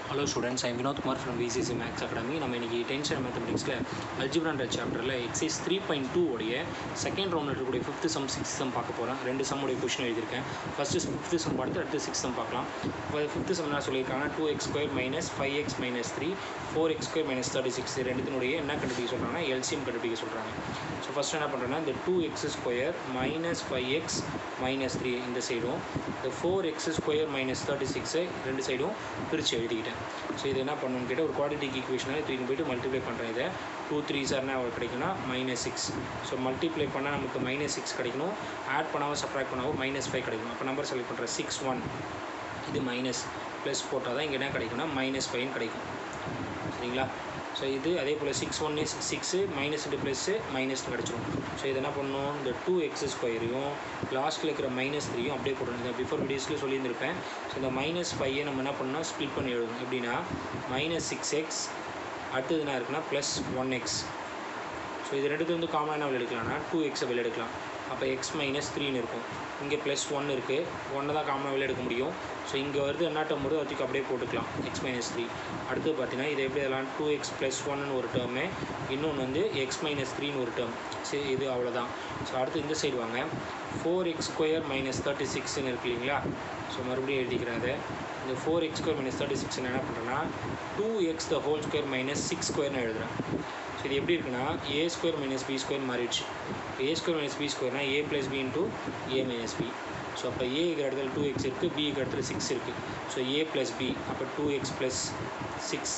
hello students I Vinod Kumar from VCC maths academy நம்ம இன்றைக்கி டென்ஷன் மேத்தமெட்டிக்ஸில் அல்ஜிப்ரான்ற சாப்டரில் எக்ஸைஸ் த்ரீ பாயிண்ட் டூ உடைய செகண்ட் ரவுண்டில் இருக்கக்கூடிய ஃபிஃப்த் சம் சிக்ஸ் சம் பார்க்க போகிறேன் ரெண்டு சம்முடைய கொஷின் எழுதியிருக்கேன் ஃபஸ்ட்டு ஃபிஃப்த்து சம் பார்த்து அடுத்து சிக்ஸ் சம் பார்க்கலாம் இப்போ ஃபிஃப்த்து சம் என்ன சொல்லியிருக்காங்கன்னா two x square minus five x minus three four x square minus thirty six ரெண்டுத்தினுடைய என்ன கண்டுபிடிக்க சொல்கிறாங்கன்னா எல்சிஎம் கண்டுபிடிக்க சொல்கிறாங்க ஸோ ஃபஸ்ட் என்ன பண்ணுறேன்னா இந்த two x square minus five x minus three இந்த சைடும் இந்த four x square minus thirty சிக்ஸை ரெண்டு சைடும் பிரித்து எழுதிக்கிட்டேன் ஸோ இது என்ன பண்ணணும்னு கேட்டால் ஒரு குவாடிட்டிக் ஈக்குவேஷனாக தூக்கி போயிட்டு மல்டிப்ளை பண்ணுறேன் இதை டூ த்ரீ சார்னா கிடைக்கும்னா மைனஸ் சிக்ஸ் ஸோ மல்டிப்ளை பண்ணால் நமக்கு மைனஸ் சிக்ஸ் கிடைக்கணும் ஆட் பண்ணாமல் சப்ராக்ட் பண்ணாமல் மைனஸ் ஃபைவ் கிடைக்கும் அப்போ நம்பர் செலக்ட் பண்ணுறேன் சிக்ஸ் ஒன் இது மைனஸ் ப்ளஸ் போட்டால் தான் இங்கே என்ன கிடைக்கும்னா மைனஸ் ஃபைவ்னு கிடைக்கும் சரிங்களா ஸோ இது அதே போல் six one is six minus into plus மைனஸ்னு கிடச்சிரும் ஸோ இது என்ன பண்ணணும் இந்த டூ எக்ஸ் ஸ்கொயரையும் லாஸ்ட்டில் இருக்கிற மைனஸ் த்ரீயும் அப்படியே போடணும் இந்த பிஃபோர் வீடியோஸில் சொல்லியிருந்திருப்பேன் ஸோ இந்த மைனஸ் ஃபைவை நம்ம என்ன பண்ணணும் ஸ்ப்ளிட் பண்ணி எழுதணும் எப்படின்னா மைனஸ் சிக்ஸ் எக்ஸ் அடுத்தது என்ன இருக்குன்னா ப்ளஸ் ஒன் எக்ஸ் ஸோ இது ரெண்டுத்து வந்து காமனாக என்ன வெளில எடுக்கலாம்னா டூ எக்ஸை வெளில எடுக்கலாம் அப்போ எக்ஸ் மைனஸ் த்ரீன்னு இருக்கும் இங்கே ப்ளஸ் ஒன் இருக்குது ஒன்று தான் காமனாக வெளில எடுக்க முடியும் ஸோ இங்கே வருது என்ன டேர்ம் வருது அதுக்கு அப்படியே போட்டுக்கலாம் எக்ஸ் மைனஸ் த்ரீ அடுத்து பார்த்தீங்கன்னா இது எப்படி எல்லாம் டூ எக்ஸ் ப்ளஸ் ஒன்னு ஒரு டேர்மு இன்னொன்று வந்து எக்ஸ் மைனஸ் த்ரீன்னு ஒரு டேர்ம் சரி இது அவ்வளோதான் ஸோ அடுத்து இந்த சைடு வாங்க four x square minus thirty சிக்ஸ்னு இருக்கு இல்லைங்களா ஸோ மறுபடியும் எழுதிக்கிறேன் அதை இந்த four x square minus thirty six என்ன பண்ணுறேன்னா two x the whole square minus six ஸ்கொயர்னு எழுதுறேன் ஸோ இது எப்படி இருக்குன்னா a square minus b square மாறிடுச்சு ஏ ஸ்கொயர் மைனஸ் பி ஸ்கொயர்னா a plus b into a minus b so அப்போ ஏக்கு இடத்துல டூ எக்ஸ் இருக்குது பிக்கு இடத்துல சிக்ஸ் இருக்குது ஸோ ஏ ப்ளஸ் பி அப்போ டூ எக்ஸ் ப்ளஸ் சிக்ஸ்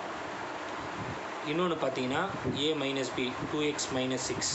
இன்னொன்று பார்த்தீங்கன்னா a minus b two x minus six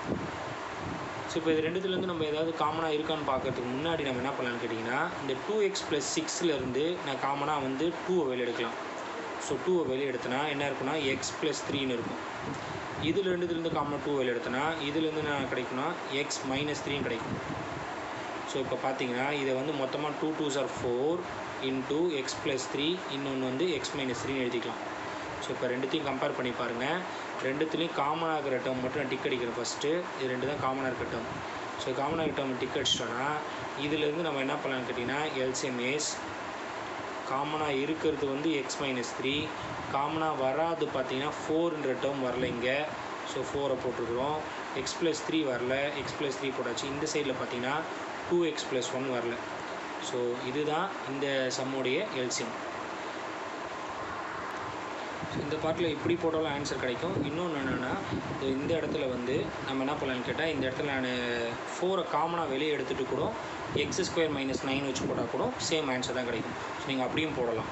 so இப்போ இது ரெண்டுத்துலேருந்து நம்ம ஏதாவது காமனாக இருக்கான்னு பார்க்கறதுக்கு முன்னாடி நம்ம என்ன பண்ணலான்னு கேட்டிங்கன்னா இந்த டூ எக்ஸ் ப்ளஸ் சிக்ஸ்லேருந்து நான் காமனாக வந்து டூவை வெளியே எடுக்கலாம் ஸோ டூவை வெளியே எடுத்தனா என்ன இருக்குன்னா எக்ஸ் ப்ளஸ் த்ரீன்னு இருக்கும் இதில் ரெண்டுத்துலேருந்து காமனாக டூ வெளியே எடுத்தனா இதுலேருந்து என்ன கிடைக்கும்னா எக்ஸ் மைனஸ் த்ரீன்னு கிடைக்கும் ஸோ இப்போ பார்த்தீங்கன்னா இதை வந்து மொத்தமாக two twos are four into x plus three இன்னொன்று வந்து எக்ஸ் மைனஸ் த்ரீன்னு எழுதிக்கலாம் ஸோ இப்போ ரெண்டுத்தையும் கம்பேர் பண்ணி பாருங்கள் ரெண்டுத்துலேயும் காமனாக இருக்கிற டேர்ம் மட்டும் நான் டிக் அடிக்கிறேன் ஃபஸ்ட்டு இது ரெண்டு தான் காமனாக இருக்கிற டேர்ம் ஸோ காமனாக இருக்கிற டேர்ம் டிக் அடிச்சிட்டோன்னா இதுலேருந்து நம்ம என்ன பண்ணலாம்னு கேட்டிங்கன்னா எல்சிஎம் ஏஸ் காமனாக இருக்கிறது வந்து எக்ஸ் மைனஸ் த்ரீ காமனாக வராது பார்த்தீங்கன்னா ஃபோர்ன்ற டேர்ம் வரல இங்கே ஸோ ஃபோரை போட்டிருக்கிறோம் எக்ஸ் ப்ளஸ் த்ரீ வரல எக்ஸ் ப்ளஸ் த்ரீ போட்டாச்சு இந்த சைடில் பார்த்தீங்கன்னா டூ எக்ஸ் ப்ளஸ் ஒன் வரல ஸோ இதுதான் இந்த சம்முடைய எல்சியம் இந்த பார்ட்டில் இப்படி போட்டாலும் ஆன்சர் கிடைக்கும் இன்னொன்று என்னென்னா இந்த இடத்துல வந்து நம்ம என்ன பண்ணலான்னு கேட்டால் இந்த இடத்துல நான் ஃபோரை காமனாக வெளியே எடுத்துகிட்டு கூட எக்ஸ் ஸ்கொயர் மைனஸ் நைன் வச்சு போட்டால் கூட சேம் ஆன்சர் தான் கிடைக்கும் ஸோ நீங்கள் அப்படியும் போடலாம்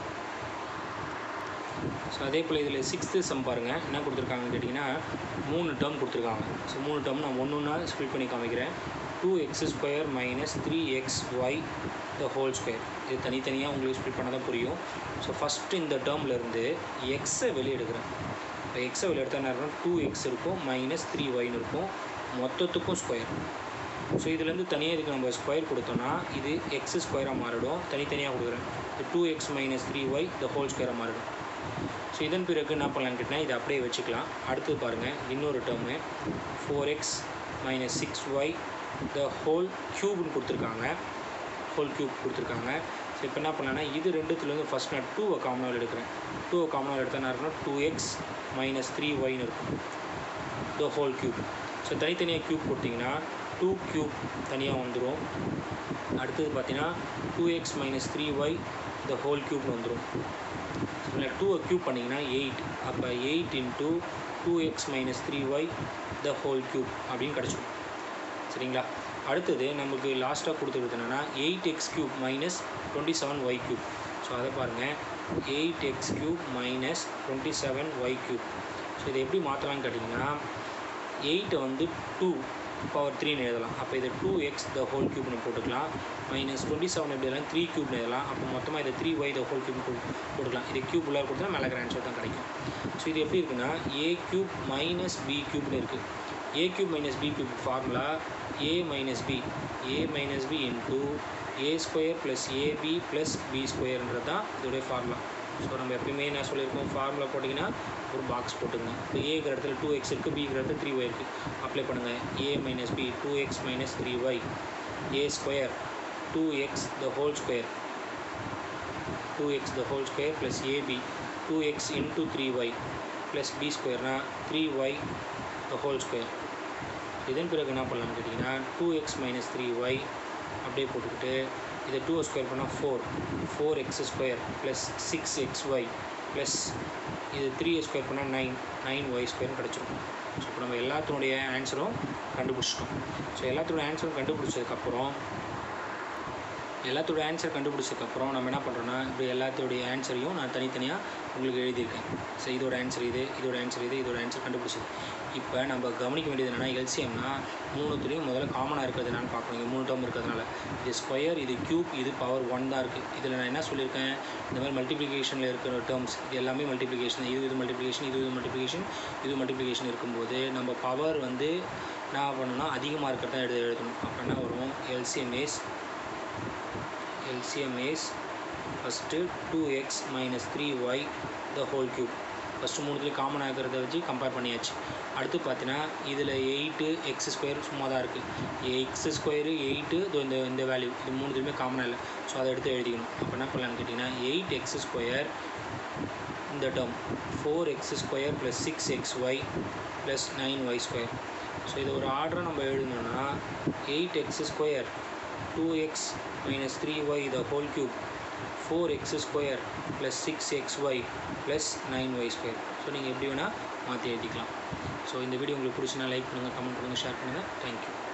ஸோ அதே போல் இதில் சிக்ஸ்த்து சம் பாருங்கள் என்ன கொடுத்துருக்காங்கன்னு கேட்டிங்கன்னா மூணு டேர்ம் கொடுத்துருக்காங்க ஸோ மூணு டேர்ம் நான் ஒன்று ஒன்றா ஸ்ப்ளிட் பண்ணி காமிக்கிறேன் two x square minus three x y the whole square இது தனித்தனியாக உங்களுக்கு ஸ்ப்ளிட் பண்ண தான் புரியும் ஸோ ஃபஸ்ட்டு இந்த டேர்ம்லேருந்து எக்ஸை வெளியே எடுக்கிறேன் இப்போ எக்ஸை வெளியே எடுத்தால் என்ன இருக்கும் டூ எக்ஸ் இருக்கும் மைனஸ் த்ரீ ஒய்னு இருக்கும் மொத்தத்துக்கும் ஸ்கொயர் ஸோ இதுலேருந்து தனியாக இதுக்கு நம்ம ஸ்கொயர் கொடுத்தோன்னா இது எக்ஸ் ஸ்கொயராக மாறிடும் தனித்தனியாக கொடுக்குறேன் இது two x minus three y the whole ஸ்கொயராக மாறிடும் ஸோ இதன் பிறகு என்ன பண்ணலான்னு கேட்டால் இதை அப்படியே வச்சுக்கலாம் அடுத்தது பாருங்கள் இன்னொரு term four x minus six y the whole க்யூப்னு கொடுத்துருக்காங்க ஹோல் க்யூப் கொடுத்துருக்காங்க ஸோ இப்போ என்ன பண்ணலான்னா இது ரெண்டுத்துலேருந்து ஃபஸ்ட் நான் டூவை காமனாக எடுக்கிறேன் டூவை காமனாக எடுத்தால் என்ன இருக்குன்னா டூ எக்ஸ் மைனஸ் த்ரீ ஒய்னு இருக்கும் த ஹோல் க்யூப் ஸோ தனித்தனியாக க்யூப் கொடுத்தீங்கன்னா டூ க்யூப் தனியாக வந்துடும் அடுத்தது பார்த்தீங்கன்னா two x minus three y the whole க்யூப்னு வந்துடும் இல்லை டூவை க்யூப் பண்ணிங்கன்னா எயிட் அப்போ eight into two x minus three y the whole cube அப்படின்னு கிடச்சிடும் சரிங்களா அடுத்தது நமக்கு லாஸ்ட்டாக கொடுத்துருக்குது என்னென்னா eight x cube minus twenty seven y cube so அதை பாருங்கள் eight x cube minus twenty seven y cube so இதை எப்படி மாற்றலாம்னு கேட்டிங்கன்னா எயிட்டை வந்து டூ பவர் த்ரீன்னு எழுதலாம் அப்போ இதை டூ எக்ஸ் த ஹோல் க்யூப்னு போட்டுக்கலாம் மைனஸ் டுவெண்ட்டி செவன் எப்படி எழுதலாம் த்ரீ க்யூப்னு எழுதலாம் அப்போ மொத்தமாக இதை three y the whole cube போட்டுக்கலாம் இது க்யூப் உள்ளார கொடுத்தா மேலே ஆன்சர் தான் கிடைக்கும் ஸோ இது எப்படி இருக்குன்னா ஏ க்யூப் மைனஸ் பி க்யூப்னு இருக்குது a cube minus b cube formula a minus b a minus b into a square plus a b plus b ஸ்கொயர்ன்றது தான் இதோடைய ஃபார்முலா ஸோ நம்ம எப்பயுமே என்ன சொல்லியிருக்கோம் ஃபார்முலா போட்டிங்கன்னா ஒரு பாக்ஸ் போட்டுங்க இப்போ ஏங்கிற இடத்துல டூ எக்ஸ் இருக்குது பிங்கிற இடத்துல த்ரீ ஒய் இருக்குது அப்ளை பண்ணுங்கள் a minus b two x minus three y a square two x the whole square two x the whole square plus a b two x into three y plus b ஸ்கொயர்னா three y the whole square இதன் பிறகு என்ன பண்ணலாம்னு கேட்டிங்கன்னா two x minus three y அப்படியே போட்டுக்கிட்டு இதை two square பண்ணால் four four x square plus six x y plus இது த்ரீ ஸ்கொயர் பண்ணால் நைன் நைன் ஒய் ஸ்கொயர்னு கிடச்சிரும் ஸோ இப்போ நம்ம எல்லாத்தினுடைய ஆன்சரும் கண்டுபிடிச்சிட்டோம் ஸோ எல்லாத்தோட ஆன்சரும் கண்டுபிடிச்சதுக்கப்புறம் எல்லாத்தோட ஆன்சர் கண்டுபிடிச்சதுக்கப்புறம் நம்ம என்ன பண்ணுறோன்னா இப்படி எல்லாத்தோடைய ஆன்சரையும் நான் தனித்தனியாக உங்களுக்கு எழுதியிருக்கேன் ஸோ இதோட ஆன்சர் இது இதோட ஆன்சர் இது இதோட ஆன்சர் கண்டுபிடிச்சது இப்போ நம்ம கவனிக்க வேண்டியது என்னென்னா எல்சிஎம்னா மூணுத்துலேயும் முதல்ல காமனாக இருக்கிறது என்னன்னு பார்க்கணும் இங்கே மூணு டேர்ம் இருக்கிறதுனால இது ஸ்கொயர் இது க்யூப் இது பவர் ஒன் தான் இருக்குது இதில் நான் என்ன சொல்லியிருக்கேன் இந்த மாதிரி மல்டிப்ளிகேஷனில் இருக்கிற டேர்ம்ஸ் இது எல்லாமே மல்டிப்ளிகேஷன் இது இது மல்டிப்ளிகேஷன் இது இது மல்டிப்ளிகேஷன் இது மல்டிப்ளிகேஷன் இருக்கும்போது நம்ம பவர் வந்து என்ன பண்ணணும்னா அதிகமாக இருக்கிறதா எழுத எழுதணும் அப்போ என்ன வரும் LCM is LCM is first two x minus three y the whole cube first மூணுத்துலேயும் காமன் ஆகிறத வச்சு கம்பேர் பண்ணியாச்சு அடுத்து பார்த்தீங்கன்னா இதில் எயிட்டு எக்ஸ் ஸ்கொயர் சும்மா தான் இருக்குது எக்ஸ் ஸ்கொயரு எயிட்டு இந்த இந்த வேல்யூ இது மூணுத்துலையுமே காமனாக இல்லை ஸோ அதை எடுத்து எழுதிக்கணும் அப்போ என்ன பண்ணலான்னு கேட்டிங்கன்னா எயிட் எக்ஸ் ஸ்கொயர் இந்த term four x square plus six x y plus nine y square so இதை ஒரு ஆர்டரை நம்ம எழுதணும்னா eight x square two x minus 3y the whole cube 4x square plus 6xy plus 9y square so நீங்கள் எப்படி வேணால் மாற்றி எழுதிக்கலாம் ஸோ இந்த வீடியோ உங்களுக்கு பிடிச்சினா லைக் பண்ணுங்கள் கமெண்ட் பண்ணுங்கள் ஷேர் பண்ணுங்கள் தேங்க்யூ